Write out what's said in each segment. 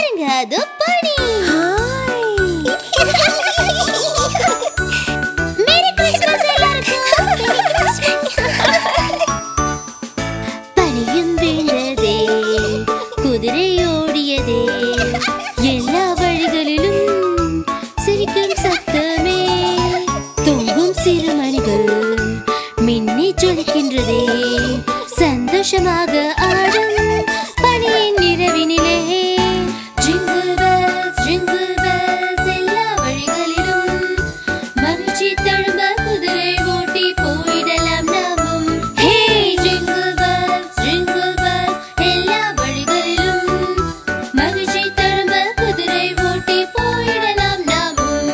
பாருங்க அது பனி மேரி கிறிஸ்மஸ் எல்லாருக்கும் பனியும் வீழ்ந்ததே குதிரை ஓடியதே எல்லா வழிகளிலும் சிரிக்கும் சத்தமே தொங்கும் சிறுமணிகள் மின்னி ஜொலிக்கின்றதே சந்தோஷமாக ஆடும் பனியின் இரவினிலே ஜிங்கிள் பெல்ஸ் ஜிங்கிள் பெல்ஸ் எல்லா வழிகளிலும் மகிழ்ச்சி தழும்ப குதிரை ஓட்டி போயிடலாம் நாமும் hey jingle bells jingle bells எல்லா வழிகளிலும் மகிழ்ச்சி தழும்ப குதிரை ஓட்டி போயிடலாம் நாமும்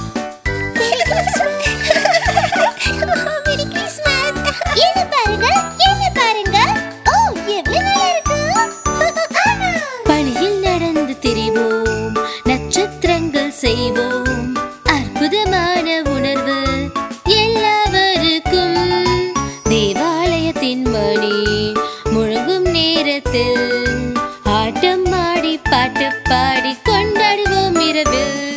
மேரி கிறிஸ்மஸ் என்ன பாருங்க என்ன பாருங்க ஓ எவ்வளவு நல்லா இருக்கு பணியில் நடந்து திரிவோம் நட்சத்திரங்கள் செய்வோம் அற்புதமான உணர்வு எல்லாவருக்கும் தேவாலயத்தின் மணி முழங்கும் நேரத்தில் ஆட்டம் ஆடி பாட்டு பாடி கொண்டாடுவோம் இரவில்